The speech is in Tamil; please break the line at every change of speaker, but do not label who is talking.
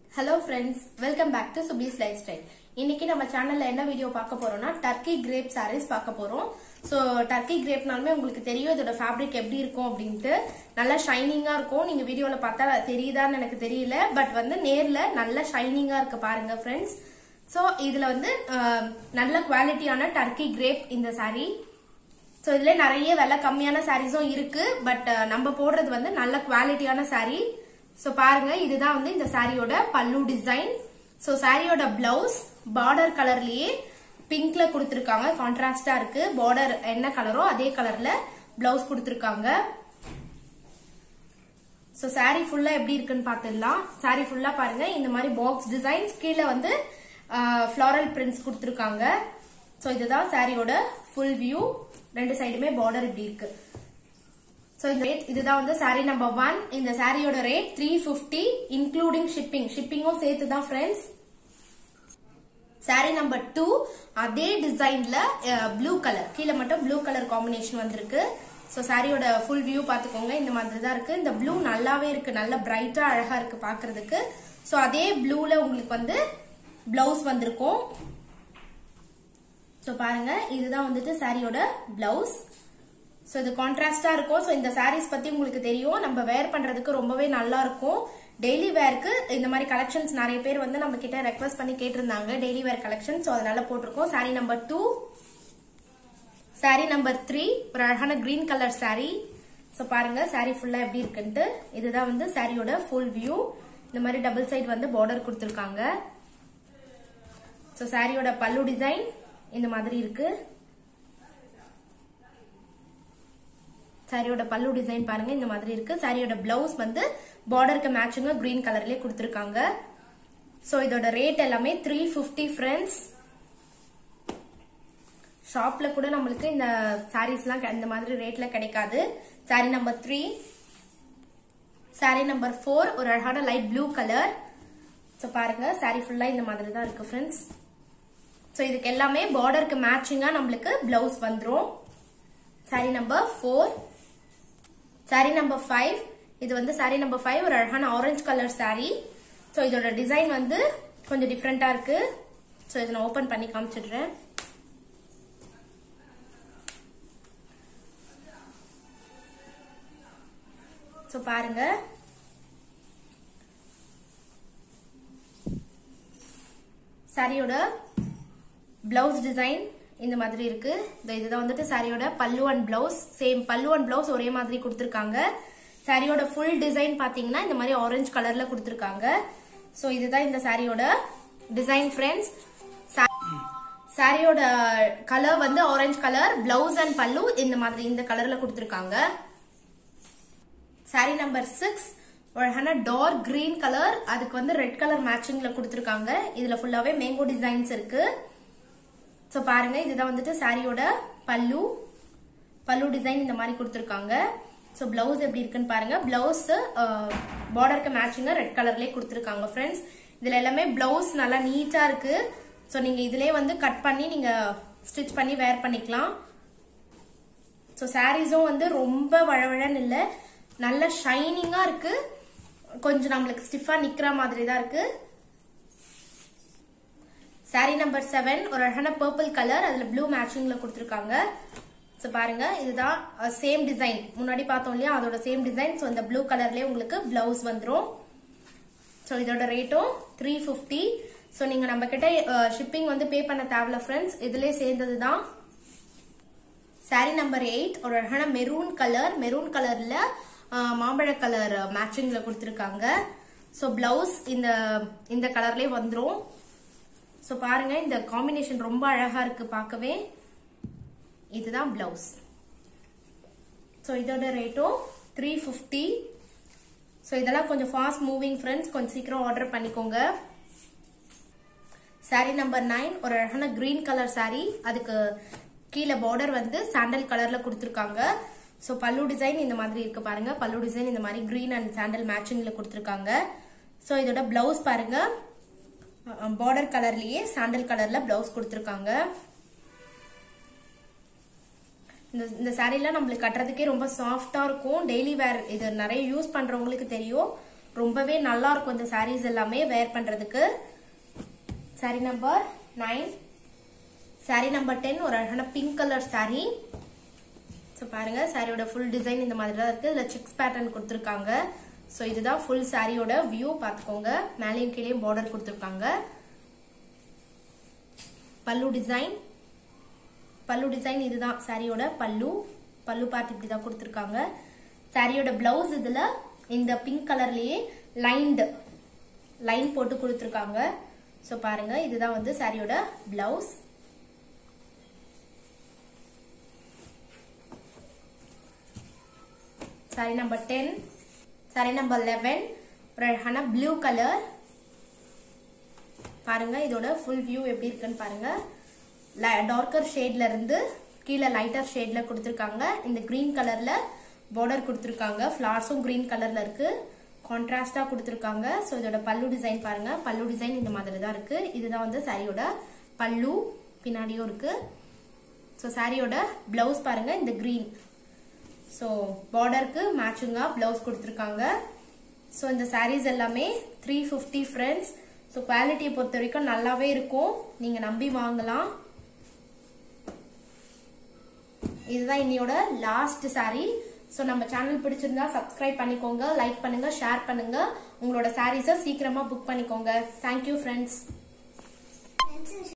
hello friends welcome back to சுபீஸ் லைஃப் ஸ்டைல் இன்னைக்கு நம்ம சேனல்ல என்ன வீடியோ பார்க்க போறோம்னா டர்க்கி கிரேப் சாரீஸ் பார்க்க போறோம் ஸோ டர்க்கி கிரேப்னாலுமே உங்களுக்கு தெரியும் இதோட ஃபேப்ரிக் எப்படி இருக்கும் அப்படின்ட்டு நல்லா ஷைனிங்கா இருக்கும் நீங்க வீடியோல பார்த்தா தெரியுதான்னு எனக்கு தெரியல பட் வந்து நேர்ல நல்ல ஷைனிங்கா இருக்கு பாருங்க ஃப்ரெண்ட்ஸ் ஸோ இதுல வந்து அஹ், நல்ல குவாலிட்டியான டர்க்கி கிரேப் இந்த saree ஸோ இதுல நிறைய விலை கம்மியான சாரீஸும் இருக்கு பட் நம்ம போடுறது வந்து நல்ல குவாலிட்டியான saree ஸோ பாருங்க இதுதான் வந்து இந்த சாரியோட பல்லு டிசைன் ஸோ சாரியோட பிளவுஸ் பார்டர் கலர்லயே பிங்க்ல கொடுத்துருக்காங்க கான்ட்ராஸ்டா இருக்கு பார்டர் என்ன கலரோ அதே கலர்ல பிளவுஸ் கொடுத்துருக்காங்க ஸோ saree ஃபுல்லா எப்படி இருக்குன்னு பார்த்துடலாம் saree ஃபுல்லா பாருங்க இந்த மாதிரி பாக்ஸ் டிசைன்ஸ் கீழே வந்து ஃப்ளாரல் பிரிண்ட்ஸ் கொடுத்துருக்காங்க ஸோ இதுதான் சாரியோட ஃபுல் வியூ ரெண்டு சைடுமே பார்டர் இப்படி இருக்கு ஸோ இந்த ரேட் இதுதான் வந்து saree நம்பர் ஒன் இந்த சாரியோட rate three fifty including shipping ஷிப்பிங்கும் சேர்த்து தான் ஃப்ரெண்ட்ஸ் saree நம்பர் டூ அதே டிசைன்ல ப்ளூ கலர் கீழே மட்டும் ப்ளூ கலர் காம்பினேஷன் வந்திருக்கு ஸோ சாரியோட ஃபுல் வியூ பார்த்துக்கோங்க இந்த மாதிரி தான் இருக்கு இந்த ப்ளூ நல்லாவே இருக்கு நல்ல பிரைட்டா அழகா இருக்கு பார்க்கிறதுக்கு ஸோ அதே ப்ளூல உங்களுக்கு வந்து பிளவுஸ் வந்திருக்கும் ஸோ பாருங்க இதுதான் வந்துட்டு சாரியோட பிளவுஸ் ஸோ இது கான்ட்ராஸ்டா இருக்கும் ஸோ இந்த சாரீஸ் பத்தி உங்களுக்கு தெரியும் நம்ம வேர் பண்றதுக்கு ரொம்பவே நல்லா இருக்கும் டெய்லி வேர்க்கு இந்த மாதிரி கலெக்ஷன்ஸ் நிறைய பேர் வந்து நம்ம கிட்ட ரெக்வஸ்ட் பண்ணி கேட்டிருந்தாங்க டெய்லி வேர் கலெக்ஷன் ஸோ அதனால போட்டிருக்கோம் sari number two sari number three ஒரு அழகான கிரீன் கலர் saree ஸோ பாருங்க saree ஃபுல்லா எப்படி இருக்குன்ட்டு இதுதான் வந்து சாரியோட ஃபுல் வியூ இந்த மாதிரி டபுள் சைடு வந்து பார்டர் கொடுத்துருக்காங்க ஸோ சாரியோட பல்லு டிசைன் இந்த மாதிரி இருக்கு சாரியோட பல்லு டிசைன் பாருங்க இந்த மாதிரி இருக்கு சாரியோட பிளவுஸ் வந்து பார்டருக்கு மேட்சிங்கா கிரீன் கலர்லயே கொடுத்துருக்காங்க ஸோ இதோட ரேட் எல்லாமே த்ரீ ஃபிஃப்டி ஃப்ரெண்ட்ஸ் ஷாப்ல கூட நம்மளுக்கு இந்த சாரீஸ்லாம் இந்த மாதிரி ரேட்ல கிடைக்காது sari number three sari number four ஒரு அழகான லைட் ப்ளூ கலர் ஸோ பாருங்க சாரி ஃபுல்லா இந்த மாதிரி தான் இருக்கு ஃப்ரெண்ட்ஸ் ஸோ இதுக்கு எல்லாமே பார்டருக்கு மேட்சிங்கா நம்மளுக்கு பிளவுஸ் வந்துரும் sari number four sari number five இது வந்து சாரி நம்பர் ஃபைவ் ஒரு அழகான ஆரஞ்சு கலர் saree ஸோ இதோட டிசைன் வந்து கொஞ்சம் டிஃப்ரெண்டா இருக்கு ஸோ இதை நான் ஓபன் பண்ணி காமிச்சிடுறேன் ஸோ பாருங்க சாரியோட பிளவுஸ் டிசைன் இந்த மாதிரி இருக்கு இந்த இதுதான் வந்துட்டு சாரியோட பல்லு அண்ட் பிளவுஸ் சேம் பல்லு அண்ட் பிளவுஸ் ஒரே மாதிரி கொடுத்துருக்காங்க சாரியோட ஃபுல் டிசைன் பாத்தீங்கன்னா இந்த மாதிரி ஆரஞ்சு கலர்ல கொடுத்துருக்காங்க ஸோ இதுதான் இந்த சாரியோட டிசைன் ஃப்ரெண்ட்ஸ் சாரியோட கலர் வந்து ஆரஞ்சு கலர் பிளவுஸ் அண்ட் பல்லு இந்த மாதிரி இந்த கலர்ல கொடுத்துருக்காங்க சாரி நம்பர் சிக்ஸ் அழகான டார்க் கிரீன் கலர் அதுக்கு வந்து ரெட் கலர் மேட்சிங்ல கொடுத்துருக்காங்க இதுல ஃபுல்லாவே மேங்கோ டிசைன்ஸ் இருக்கு ஸோ பாருங்க இதுதான் வந்துட்டு சாரியோட பல்லு பல்லு டிசைன் இந்த மாதிரி கொடுத்துருக்காங்க ஸோ பிளவுஸ் எப்படி இருக்குன்னு பாருங்க பிளவுஸ் பார்டருக்கு மேட்சிங்கா ரெட் கலர்லேயே கொடுத்துருக்காங்க ஃப்ரெண்ட்ஸ் இதுல எல்லாமே பிளவுஸ் நல்லா நீட்டா இருக்கு ஸோ நீங்க இதுலயே வந்து கட் பண்ணி நீங்க ஸ்டிச் பண்ணி வேர் பண்ணிக்கலாம் ஸோ சாரீஸும் வந்து ரொம்ப வழவழன்னு இல்லை நல்ல ஷைனிங்கா இருக்கு கொஞ்சம் நம்மளுக்கு ஸ்டிஃபா நிக்கிற மாதிரி தான் இருக்கு சாரி நம்பர் செவன் ஒரு அழகான பர்பிள் கலர் அதுல ப்ளூ மேட்சிங்ல கொடுத்துருக்காங்க ஸோ பாருங்க இதுதான் சேம் டிசைன் முன்னாடி பார்த்தோம் இல்லையா அதோட சேம் டிசைன் ஸோ இந்த ப்ளூ கலர்லயே உங்களுக்கு பிளவுஸ் வந்துரும் ஸோ இதோட ரேட்டும் த்ரீ ஃபிஃப்டி ஸோ நீங்க நம்ம கிட்ட ஷிப்பிங் வந்து பே பண்ண தேவையில்ல ஃப்ரெண்ட்ஸ் இதுலயே சேர்ந்தது தான் சாரி நம்பர் எயிட் ஒரு அழகான மெரூன் கலர் மெரூன் கலர்ல மாம்பழ கலர் மேட்சிங்ல கொடுத்துருக்காங்க ஸோ பிளவுஸ் இந்த இந்த கலர்லயே வந்துரும் ஸோ பாருங்க இந்த காம்பினேஷன் ரொம்ப அழகா இருக்கு பார்க்கவே இதுதான் பிளவுஸ் ஸோ இதோட ரேட்டும் த்ரீ ஃபிஃப்டி ஸோ இதெல்லாம் கொஞ்சம் ஃபாஸ்ட் மூவிங் ஃப்ரெண்ட்ஸ் கொஞ்சம் சீக்கிரம் ஆர்டர் பண்ணிக்கோங்க சாரி நம்பர் நைன் ஒரு அழகான கிரீன் கலர் saree அதுக்கு கீழே பார்டர் வந்து சாண்டல் கலர்ல கொடுத்துருக்காங்க ஸோ பல்லு டிசைன் இந்த மாதிரி இருக்கு பாருங்க பல்லு டிசைன் இந்த மாதிரி கிரீன் அண்ட் சாண்டல் மேட்சிங்ல கொடுத்துருக்காங்க ஸோ இதோட பிளவுஸ் பாருங்க பார்டர் கலர்லயே சாண்டல் கலர்ல பிளவுஸ் கொடுத்துருக்காங்க இந்த இந்த சாரீலாம் நம்மளுக்கு கட்டுறதுக்கே ரொம்ப சாஃப்டா இருக்கும் டெய்லி வேர் இது நிறைய யூஸ் பண்றவங்களுக்கு தெரியும் ரொம்பவே நல்லா இருக்கும் இந்த sarees எல்லாமே வேர் பண்றதுக்கு saree number nine saree number ten ஒரு அழகான பிங்க் கலர் saree ஸோ பாருங்க சாரியோட ஃபுல் டிசைன் இந்த மாதிரி தான் இருக்கு இதுல சிக்ஸ் பேட்டர்ன் கொடுத்துருக்காங்க ஸோ இதுதான் ஃபுல் சாரியோட வியூ பார்த்துக்கோங்க மேலேயும் கீழேயும் பார்டர் கொடுத்துருக்காங்க பல்லு டிசைன் பல்லு டிசைன் இதுதான் சாரியோட பல்லு பல்லு பார்ட் இப்படி தான் கொடுத்துருக்காங்க சாரியோட பிளவுஸ் இதுல இந்த பிங்க் கலர்லயே லைன்டு லைன் போட்டு கொடுத்துருக்காங்க ஸோ பாருங்க இதுதான் வந்து சாரியோட blouse sari number ten sari number eleven ஒரு அழகான ப்ளூ கலர் பாருங்க இதோட ஃபுல் வியூ எப்படி இருக்குன்னு பாருங்க டார்க்கர் ஷேட்ல இருந்து கீழே லைட்டர் ஷேட்ல கொடுத்துருக்காங்க இந்த கிரீன் கலர்ல பார்டர் கொடுத்துருக்காங்க ஃபிளார்ஸும் கிரீன் கலர்ல இருக்கு கான்ட்ராஸ்டா கொடுத்துருக்காங்க ஸோ இதோட பல்லு டிசைன் பாருங்க பல்லு டிசைன் இந்த மாதிரி தான் இருக்கு இதுதான் வந்து சாரியோட பல்லு பின்னாடியும் இருக்கு ஸோ சாரியோட பிளவுஸ் பாருங்க இந்த கிரீன் ஸோ பார்டருக்கு மேட்சிங்காக ப்ளவுஸ் கொடுத்துருக்காங்க ஸோ இந்த sarees எல்லாமே த்ரீ ஃபிஃப்டி ஃப்ரெண்ட்ஸ் ஸோ குவாலிட்டியை பொறுத்த வரைக்கும் நல்லாவே இருக்கும் நீங்கள் நம்பி வாங்கலாம் இதுதான் இன்னையோட லாஸ்ட் saree ஸோ நம்ம சேனல் பிடிச்சிருந்தா சப்ஸ்கிரைப் பண்ணிக்கோங்க லைக் பண்ணுங்க ஷேர் பண்ணுங்க உங்களோட சாரீஸை சீக்கிரமா புக் பண்ணிக்கோங்க தேங்க்யூ ஃப்ரெண்ட்ஸ்